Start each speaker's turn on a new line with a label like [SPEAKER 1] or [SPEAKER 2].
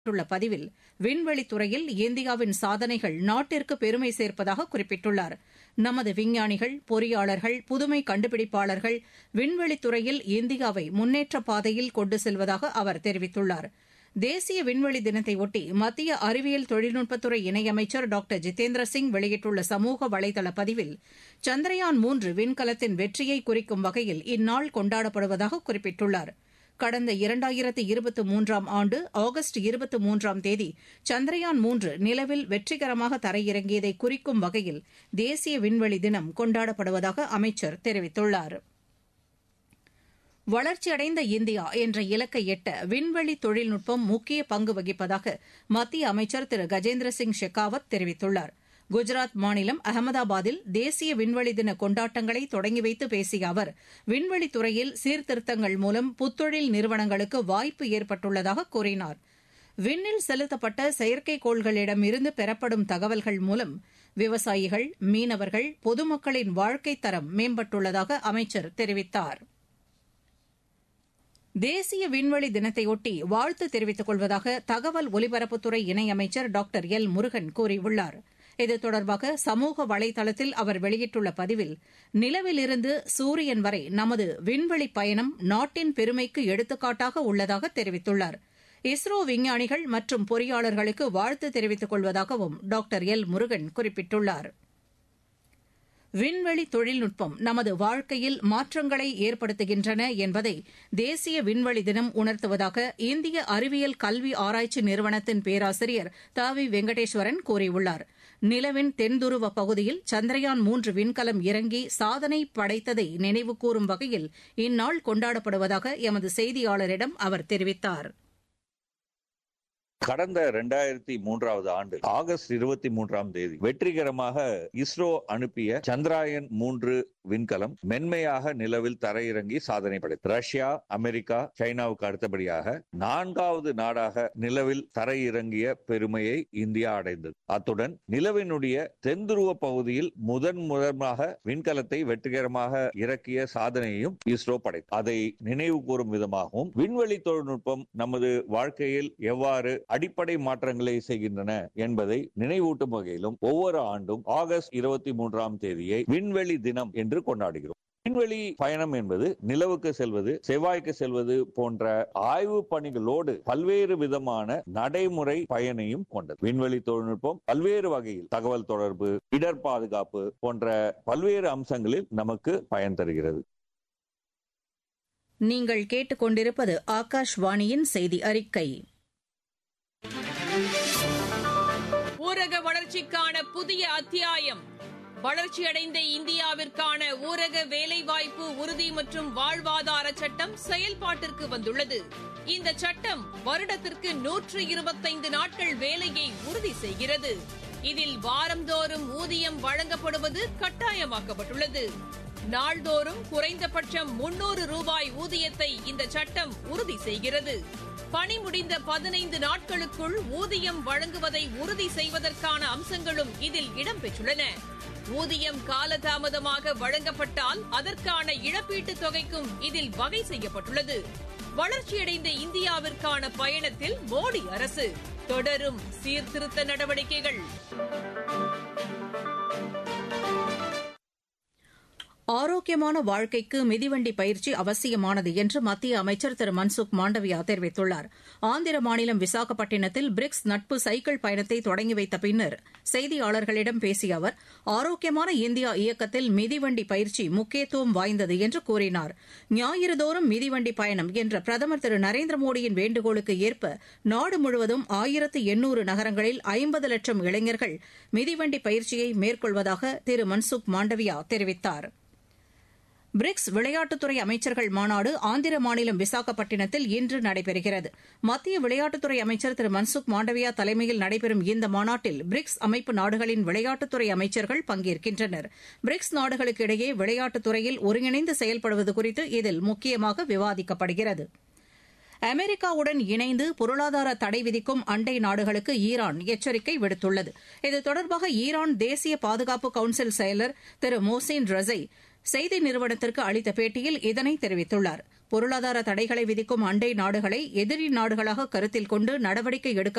[SPEAKER 1] வெளியிட்டுள்ள பதிவில் விண்வெளித்துறையில் இந்தியாவின் சாதனைகள் நாட்டிற்கு பெருமை சேர்ப்பதாக குறிப்பிட்டுள்ளார் நமது விஞ்ஞானிகள் பொறியாளர்கள் புதுமை கண்டுபிடிப்பாளர்கள் விண்வெளித்துறையில் இந்தியாவை முன்னேற்ற பாதையில் கொண்டு செல்வதாக அவர் தெரிவித்துள்ளார் தேசிய விண்வெளி தினத்தையொட்டி மத்திய அறிவியல் தொழில்நுட்பத்துறை இணையமைச்சர் டாக்டர் ஜிதேந்திர சிங் வெளியிட்டுள்ள சமூக வலைதள பதிவில் சந்திரயான் மூன்று விண்கலத்தின் வெற்றியை குறிக்கும் வகையில் இந்நாள் கொண்டாடப்படுவதாக குறிப்பிட்டுள்ளார் கடந்த இரண்டாயிரத்து இருபத்து மூன்றாம் ஆண்டு ஆகஸ்ட் இருபத்து மூன்றாம் தேதி சந்திரயான் மூன்று நிலவில் வெற்றிகரமாக தரையிறங்கியதை குறிக்கும் வகையில் தேசிய விண்வெளி தினம் கொண்டாடப்படுவதாக அமைச்சர் தெரிவித்துள்ளார் வளர்ச்சியடைந்த இந்தியா என்ற இலக்கை எட்ட விண்வெளி தொழில்நுட்பம் முக்கிய பங்கு வகிப்பதாக மத்திய அமைச்சர் திரு கஜேந்திர சிங் ஷெகாவத் தெரிவித்துள்ளார் குஜராத் மாநிலம் அகமதாபாத்தில் தேசிய விண்வெளி தின கொண்டாட்டங்களை தொடங்கி வைத்து பேசிய அவர் விண்வெளித்துறையில் சீர்திருத்தங்கள் மூலம் புத்தொழில் நிறுவனங்களுக்கு வாய்ப்பு ஏற்பட்டுள்ளதாக கூறினார் விண்ணில் செலுத்தப்பட்ட செயற்கைக்கோள்களிடமிருந்து பெறப்படும் தகவல்கள் மூலம் விவசாயிகள் மீனவர்கள் பொதுமக்களின் வாழ்க்கைத் தரம் மேம்பட்டுள்ளதாக அமைச்சர் தெரிவித்தார் தேசிய விண்வெளி தினத்தையொட்டி வாழ்த்து தெரிவித்துக் கொள்வதாக தகவல் ஒலிபரப்புத்துறை இணையமைச்சர் டாக்டர் எல் முருகன் கூறியுள்ளார் இது தொடர்பாக சமூக வலைதளத்தில் அவர் வெளியிட்டுள்ள பதிவில் நிலவிலிருந்து சூரியன் வரை நமது விண்வெளி பயணம் நாட்டின் பெருமைக்கு எடுத்துக்காட்டாக உள்ளதாக தெரிவித்துள்ளார் இஸ்ரோ விஞ்ஞானிகள் மற்றும் பொறியாளர்களுக்கு வாழ்த்து தெரிவித்துக் கொள்வதாகவும் டாக்டர் எல் முருகன் குறிப்பிட்டுள்ளார் விண்வெளி தொழில்நுட்பம் நமது வாழ்க்கையில் மாற்றங்களை ஏற்படுத்துகின்றன என்பதை தேசிய விண்வெளி தினம் உணர்த்துவதாக இந்திய அறிவியல் கல்வி ஆராய்ச்சி நிறுவனத்தின் பேராசிரியர் த வி வெங்கடேஸ்வரன் கூறியுள்ளார் நிலவின் தென்துருவ பகுதியில் சந்திரயான் மூன்று விண்கலம் இறங்கி சாதனை படைத்ததை நினைவுகூரும் வகையில் இந்நாள் கொண்டாடப்படுவதாக எமது செய்தியாளரிடம் அவர் தெரிவித்தார்
[SPEAKER 2] கடந்த இரண்டாயிரத்தி மூன்றாவது ஆண்டு ஆகஸ்ட் இருபத்தி மூன்றாம் தேதி வெற்றிகரமாக இஸ்ரோ அனுப்பிய சந்திராயன் மூன்று விண்கலம் மென்மையாக நிலவில் தரையிறங்கி சாதனை படைத்தது ரஷ்யா அமெரிக்கா சைனாவுக்கு அடுத்தபடியாக நான்காவது நாடாக நிலவில் தரையிறங்கிய பெருமையை இந்தியா அடைந்தது அத்துடன் நிலவினுடைய தென்துருவ பகுதியில் முதன் முதலாக விண்கலத்தை வெற்றிகரமாக இறக்கிய சாதனையையும் இஸ்ரோ படைத்தது அதை நினைவு கூறும் விதமாகவும் விண்வெளி தொழில்நுட்பம் நமது வாழ்க்கையில் எவ்வாறு அடிப்படை மாற்றங்களை செய்கின்றன என்பதை நினைவூட்டும் வகையிலும் ஒவ்வொரு ஆண்டும் ஆகஸ்ட் இருபத்தி மூன்றாம் தேதியை விண்வெளி தினம் என்று கொண்டாடுகிறோம் விண்வெளி பயணம் என்பது நிலவுக்கு செல்வது செவ்வாய்க்கு செல்வது போன்ற ஆய்வு பணிகளோடு பல்வேறு விதமான நடைமுறை பயனையும் கொண்டது விண்வெளி தொழில்நுட்பம் பல்வேறு வகையில் தகவல் தொடர்பு இடர் பாதுகாப்பு போன்ற பல்வேறு அம்சங்களில் நமக்கு பயன் தருகிறது
[SPEAKER 1] நீங்கள் கேட்டுக்கொண்டிருப்பது ஆகாஷ்வாணியின் செய்தி அறிக்கை
[SPEAKER 3] ஊரக வளர்ச்சிக்கான புதிய அத்தியாயம் வளர்ச்சியடைந்த இந்தியாவிற்கான ஊரக வேலைவாய்ப்பு உறுதி மற்றும் வாழ்வாதார சட்டம் செயல்பாட்டிற்கு வந்துள்ளது இந்த சட்டம் வருடத்திற்கு நூற்று இருபத்தைந்து நாட்கள் வேலையை உறுதி செய்கிறது இதில் வாரந்தோறும் ஊதியம் வழங்கப்படுவது கட்டாயமாக்கப்பட்டுள்ளது நாள்தோறும் குறைந்தபட்சம் முன்னூறு ரூபாய் ஊதியத்தை இந்த சட்டம் உறுதி செய்கிறது பணி முடிந்த பதினைந்து நாட்களுக்குள் ஊதியம் வழங்குவதை உறுதி செய்வதற்கான அம்சங்களும் இதில் இடம்பெற்றுள்ளன ஊதியம் காலதாமதமாக வழங்கப்பட்டால் அதற்கான இழப்பீட்டுத் தொகைக்கும் இதில் வகை செய்யப்பட்டுள்ளது வளர்ச்சியடைந்த இந்தியாவிற்கான பயணத்தில் மோடி அரசு தொடரும் சீர்திருத்த நடவடிக்கைகள்
[SPEAKER 1] ஆரோக்கியமான வாழ்க்கைக்கு மிதிவண்டி பயிற்சி அவசியமானது என்று மத்திய அமைச்சர் திரு மன்சுக் மாண்டவியா தெரிவித்துள்ளார் ஆந்திர மாநிலம் விசாகப்பட்டினத்தில் பிரிக்ஸ் நட்பு சைக்கிள் பயணத்தை தொடங்கி வைத்த பின்னர் செய்தியாளர்களிடம் பேசிய அவர் ஆரோக்கியமான இந்தியா இயக்கத்தில் மிதிவண்டி பயிற்சி முக்கியத்துவம் வாய்ந்தது என்று கூறினார் ஞாயிறுதோறும் மிதிவண்டி பயணம் என்ற பிரதமர் திரு நரேந்திர மோடியின் வேண்டுகோளுக்கு ஏற்ப நாடு முழுவதும் ஆயிரத்து எண்ணூறு நகரங்களில் ஐம்பது லட்சம் இளைஞர்கள் மிதிவண்டி பயிற்சியை மேற்கொள்வதாக திரு மன்சுக் மாண்டவியா தெரிவித்தாா் பிரிக்ஸ் விளையாட்டுத்துறை அமைச்சர்கள் மாநாடு ஆந்திர மாநிலம் விசாகப்பட்டினத்தில் இன்று நடைபெறுகிறது மத்திய விளையாட்டுத்துறை அமைச்சர் திரு மன்சுக் மாண்டவியா தலைமையில் நடைபெறும் இந்த மாநாட்டில் பிரிக்ஸ் அமைப்பு நாடுகளின் விளையாட்டுத்துறை அமைச்சர்கள் பங்கேற்கின்றனர் பிரிக்ஸ் நாடுகளுக்கு இடையே விளையாட்டுத்துறையில் ஒருங்கிணைந்து செயல்படுவது குறித்து இதில் முக்கியமாக விவாதிக்கப்படுகிறது அமெரிக்காவுடன் இணைந்து பொருளாதார தடை விதிக்கும் அண்டை நாடுகளுக்கு ஈரான் எச்சரிக்கை விடுத்துள்ளது இது தொடர்பாக ஈரான் தேசிய பாதுகாப்பு கவுன்சில் செயலர் திரு மோசின் ரசை செய்தி நிறுவனத்திற்கு அளித்த பேட்டியில் இதனை தெரிவித்துள்ளார் பொருளாதார தடைகளை விதிக்கும் அண்டை நாடுகளை எதிரி நாடுகளாக கருத்தில் கொண்டு நடவடிக்கை எடுக்க